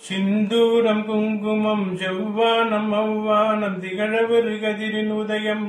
சிந்தூரம் குங்குமம் செவ்வானம் அவ்வானம் திகழவரு கதிரின் உதயம்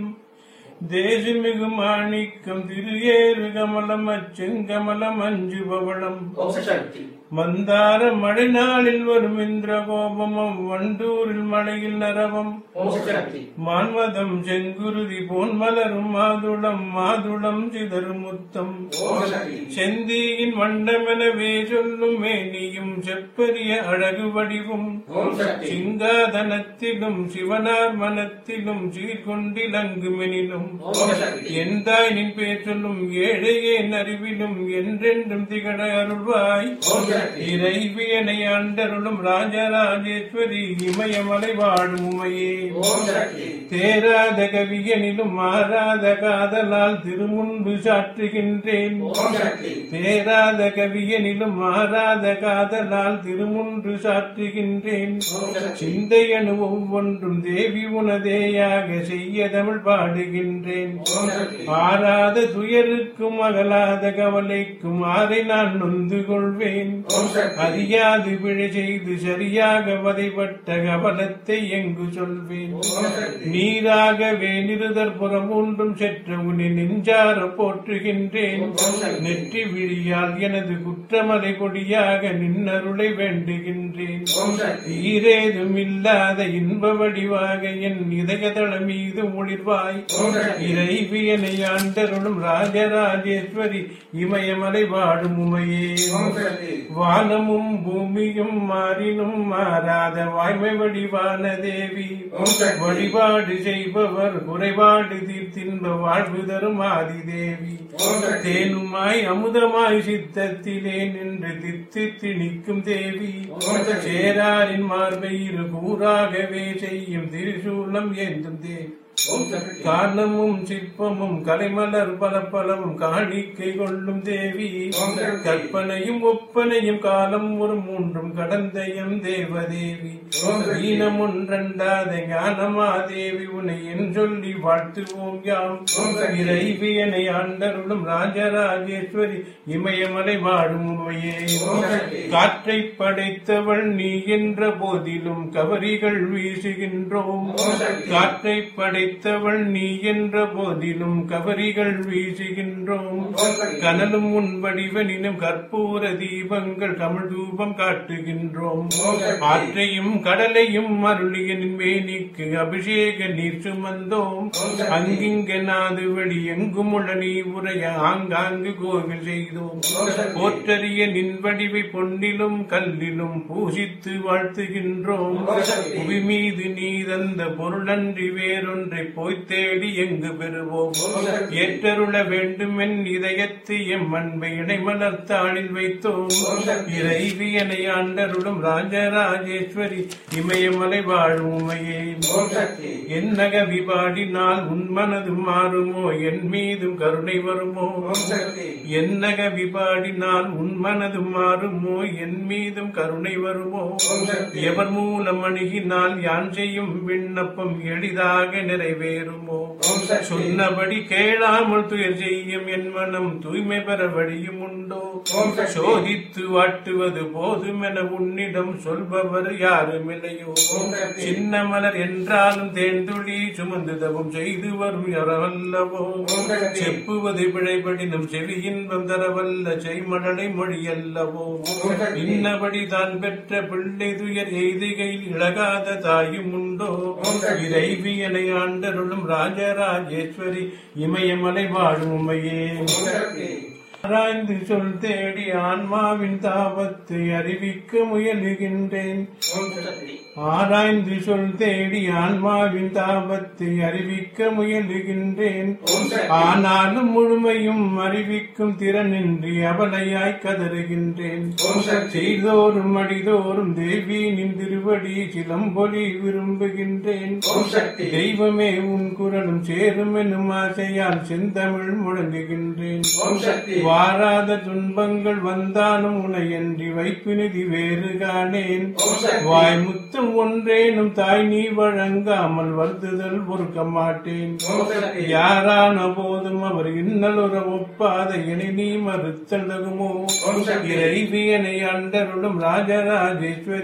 தேசுமிகு மாணிக்கம் திருஏறு கமலம் அச்செங்கமலம் அஞ்சு பவளம் ஓம் சக்தி மந்தார மழை நாளில் வரும் இந்திர கோபமும் வண்டூரில் மழையில் நரவம் ஓம் சக்தி மான்மதம் செங்குருதி போன் மலரும் மாதுளம் மாதுளம் சிதறும் முத்தம் ஓம் சக்தி செந்தியின் வண்டமெனவே சொல்லும் மேனியும் செப்பரிய அழகு வடிவும் ஓம் சக்தி சிங்காதனத்திலும் சிவனார் மனத்திலும் சீர்கொண்டிலங்குமெனிலும் ஓம் சக்தி எந்தாய் நின் பேர் சொல்லும் ஏழையே அறிவிலும் என்றென்றும் திகழ அருள்வாய் ஓம் சக்தி இறைவியனை ஆண்டருளும் ராஜராஜேஸ்வரி இமயமலை வாழும் உமையே ஓம் சக்தி தேராத கவியனிலும் மாறாத காதலால் திருமுன்பு சாற்றுகின்றேன் ஓம் சக்தி தேராத கவியனிலும் மாறாத காதலால் திருமுன்று சாற்றுகின்றேன் ஓம் சக்தி சிந்தையனு ஒவ்வொன்றும் தேவி உனதேயாக செய்ய தமிழ் பாடுகின்றேன் ஓம் சக்தி ஆறாத துயருக்கும் அகலாத கவலைக்கும் ஆரை நான் நொந்து கொள்வேன் ஓம் சக்தி அறியாது பிழை செய்து சரியாக வதைப்பட்ட கவலத்தை எங்கு சொல்வேன் ஓம் சக்தி நீராகவே நிருதற்புறம் ஒன்றும் செற்ற உன்னை நெஞ்சார போற்றுகின்றேன் ஓம் சக்தி நெற்றி விழியால் எனது குற்றமலை கொடியாக நின்னருளை வேண்டுகின்றேன் ஓம் சக்தி ஈரேதும் இல்லாத இன்ப வடிவாக என் இதயதள மீது ஒளிர்வாய் ஓம் சக்தி இறைவியனை ஆண்டருளும் ராஜராஜேஸ்வரி இமயமலை வாடும் உமையே ஓம் சக்தி வானமும் பூமியும் மாறினும் மாறாத வாய்மை வடிவான தேவி ஓம் சக்தி வழிபாடு செய்பவர் குறைபாடு தீர்த்தின்ப வாழ்வு தரும் ஆதி தேவி ஓம் சக்தி தேனுமாய் அமுதமாய் சித்தத்திலே நின்று தித்து திணிக்கும் தேவி ஓம் சக்தி சேராரின் மார்பை இரு கூறாகவே செய்யும் திருசூலம் ஏந்தும் தேவி ஓம் சக்தி காரணமும் சிற்பமும் கலைமலர் பல பலவும் காணிக்கை கொள்ளும் தேவி ஓம் சக்தி. கற்பனையும் ஒப்பனையும் காலம் ஒரு மூன்றும் கடந்தயம் தேவதேவி ஓம் சக்தி. ஈனம் ஒன்றண்டாத ஞானமா தேவி உன்னை என் சொல்லி வாழ்த்துவோம் யாம் ஓம் சக்தி. இறைவியனை ஆண்டருளும் ராஜராஜேஸ்வரி இமயமலை வாழும் உமையே ஓம் சக்தி. காற்றை படைத்தவள் நீ என்ற போதிலும் கவரிகள் வீசுகின்றோம் ஓம் சக்தி. காற்றை படைத்தவள் நீ என்ற போதிலும் கவரிகள் வீசுகின்றோம் ஓம் சக்தி. கனலும் உன் வடிவனினும் கற்பூர தீபங்கள் கமிழ் தூபம் காட்டுகின்றோம் ஓம் சக்தி. ஆற்றையும் கடலையும் அருளிய மேனிக்கு அபிஷேக நீர் சுமந்தோம் ஓம் சக்தி. அங்கிங்க நாது வழி எங்கும் உள்ள நீ உரைய ஆங்காங்கு கோவில் செய்தோம் ஓம் சக்தி. போற்றறிய நின் வடிவை பொன்னிலும் கல்லிலும் பூசித்து வாழ்த்துகின்றோம் ஓம் சக்தி. புவி மீது நீ தந்த பொருளன்றி வேறொன்றை போய் தேடி எங்கு பெறுவோம் ஓம் சக்தி. ஏற்றருள வேண்டுமென் இதயத்து எம் அன்பை இடைமலர்த்தாளில் வைத்தோம் ஓம் சக்தி. இறைவியனை ஆண்டருளும் ராஜராஜேஸ்வரி இமயமலை வாழும் உமையே ஓம் சக்தி என்னக விபாடினால் உன் மனது மாறுமோ என் மீதும் கருணை வருமோ ஓம் சக்தி என்னக விபாடினால் உன் மனது மாறுமோ என் மீதும் கருணை வருமோ ஓம் சக்தி எவர் மூலம் அணுகினால் யான் செய்யும் விண்ணப்பம் எளிதாக நிறைவேறுமோ ஓம் சக்தி சொன்னபடி கேளாமல் துயர் செய்யும் என் மனம் தூய்மை பெற வழியும் உண்டோ ஓம் சக்தி. சோதித்து வாட்டுவது போதுமென உன்னிடம் சொல்பவர் யாரும் இல்லையோ ஓம் சக்தி. சின்ன மலர் என்றாலும் தேர்ந்துளி சுமந்து தவம் செய்து வரும் யாரவல்லவோ ஓம் சக்தி. செப்புவது பிழைபடினும் செவி இன்பம் தரவல்ல செய்மடலை மொழி அல்லவோ ஓம் சக்தி. இன்னபடி தான் பெற்ற பிள்ளை துயர் எய்துகையில் இழகாத தாயும் உண்டோ ஓம் சக்தி. இறைவியனை ஆண்டருளும் ராஜராஜேஸ்வரி இமயமலை வாழும் உமையே ஓம் சக்தி ஆராய்ந்து சொல் தேடி ஆன்மாவின் தாபத்தை அறிவிக்க முயலுகின்றேன் ஓம் சக்தி ஆராய்ந்து சொல் தேடி ஆன்மாவின் தாபத்தை அறிவிக்க முயலுகின்றேன் ஓம் சக்தி ஆனாலும் முழுமையும் அறிவிக்கும் திறனின்றி அவலையாய் கதறுகின்றேன் ஓம் சக்தி செய்தோறும் அடிதோறும் தேவி நின் திருவடி சிலம்பொலி விரும்புகின்றேன் ஓம் சக்தி தெய்வமே உன் குரலும் சேரும் எனும் ஆசையால் செந்தமிழ் முழங்குகின்றேன் ஓம் சக்தி வாராத துன்பங்கள் வந்தாலும் உனையன்றி வைப்பு நிதி வேறு காணேன் ஓம் சக்தி வாய் முத்தம் ஒன்றேனும் தாய் நீ வழங்காமல் வருத்துதல் பொறுக்க மாட்டேன் ஓம் சக்தி யாரான போதும் அவர் இன்னலுற ஒப்பாத இணை நீ மறுத்தல் தகுமோ ஓம் சக்தி இறைவியனை அண்டருளும் ராஜராஜேஸ்வரி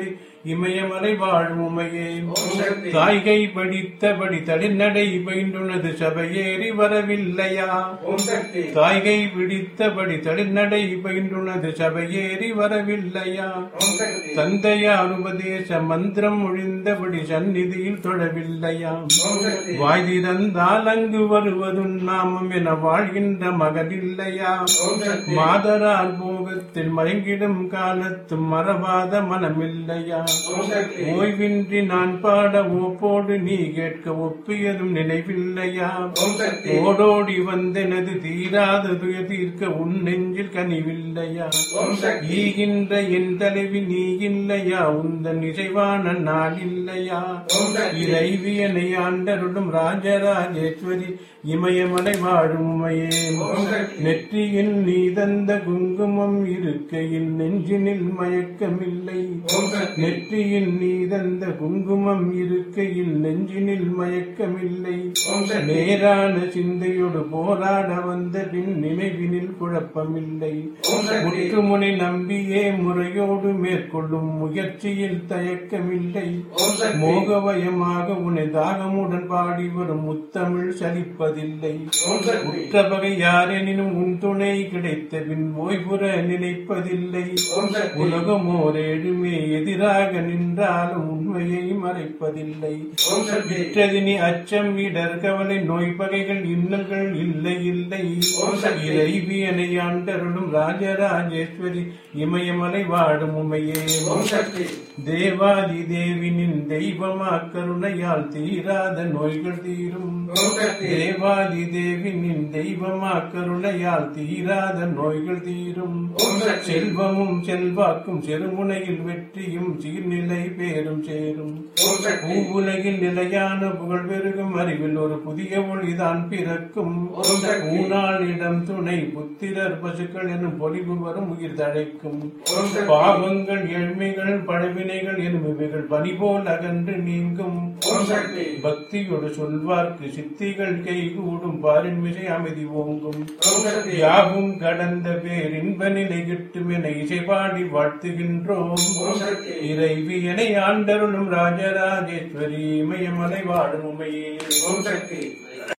இமயமலை வாழும் உமையே ஓம் சக்தி தாய்கை படித்தபடி தடிநடை பயின்றுள்ளது சபையேறி வரவில்லையா ஓம் சக்தி தாய்கை பிடித்தபடி தடிநடை பயின்றுள்ளது சபையேறி வரவில்லையா ஓம் சக்தி தந்தையார் உபதேச மந்திரம் ஒழிந்தபடி சந்நிதியில் தொழவில்லையா ஓம் சக்தி வாய் திறந்தால் அங்கு வருவதும் நாமம் என வாழ்கின்ற மகனில்லையா ஓம் சக்தி மாதரார் போகத்தில் மயங்கிடும் காலத்தும் மறவாத மனமில்லையா ஓம் சக்தி ஓய்வின்றி நான் பாட ஓப்போடு நீ கேட்க ஒப்பியதும் நினைவில்லையா ஓம் சக்தி ஓடோடி வந்தெனது தீராத துய தீர்க்க உன் நெஞ்சில் கனிவில்லையா ஓம் சக்தி ஈகின்ற என் தலைவி நீ இல்லையா உந்தன் இசைவான நாள் இல்லையா ஓம் சக்தி இறைவியனை ஆண்டருடும் ராஜராஜேஸ்வரி இமயமலை வாழும் உமையே ஓம் சக்தி நெற்றியில் நீ தந்த குங்குமம் இருக்கையில் நெஞ்சினில் மயக்கமில்லை ஓம் சக்தி நெற்றியில் நீ தந்த குங்குமம் இருக்கையில் நெஞ்சினில் மயக்கமில்லை ஓம் சக்தி நேரான சிந்தையோடு போராட வந்த பின் நினைவினில் குழப்பமில்லை ஓம் சக்தி முற்றுமுனை நம்பியே முறையோடு மேற்கொள்ளும் முயற்சியில் தயக்கமில்லை ஓம் சக்தி மோகவயமாக உன்னை தாகமுடன் பாடி வரும் முத்தமிழ் சலிப்பதில்லை ஓம் சக்தி உற்ற பகை யாரெனினும் உன் துணை கிடைத்த பின் ஓய்வுற நினைப்பதில்லை ஓம் சக்தி உலகமோரேடுமே எதிராக நின்றாலும் உண்மையை மறைப்பதில்லை ஓம் சக்தி விற்றதினி அச்சம் இடர் கவலை நோய் பகைகள் இன்னல்கள் இல்லை இல்லை ஓம் சக்தி. இறைவியனை ஆண்டருளும் ராஜராஜேஸ்வரி இமயமலை வாடும் உமையே ஓம் சக்தி தேவாதி தேவினின் தெய்வமா கருணையால் தீராத நோய்கள் தீரும் ஓம் சக்தி தேவாதி தேவினின் தெய்வமா கருணையால் தீராத நோய்கள் தீரும் ஓம் சக்தி செல்வமும் செல்வாக்கும் செருமுனையில் வெற்றியும் சீர்நிலை பேரும் சேரும் ஓம் சக்தி பூவுலகில் நிலையான புகழ் பெருகும் அறிவில் ஒரு புதிய ஒளிதான் பிறக்கும் ஓம் சக்தி ஊனால் இடம் துணை புத்திரர் பசுக்கள் எனும் பொலிவு வரும் உயிர் தழைக்கும் ஓம் சக்தி பாவங்கள் ஏழ்மைகள் பழவினைகள் எனும் இவைகள் பனி போல் அகன்று நீங்கும் ஓம் சக்தி பக்தியோடு சொல்வார்க்கு சித்திகள் கைகூடும் பாரின் மிசை அமைதி ஓங்கும் ஓம் சக்தி யாவும் கடந்த பேரின்ப நிலை கிட்டும் என இசைபாடி வாழ்த்துகின்றோம் ஓம் சக்தி இறைவியனை ஆண்டருளும் ராஜராஜேஸ்வரி இமயமலை வாழும் உமையே ஓம் சக்தி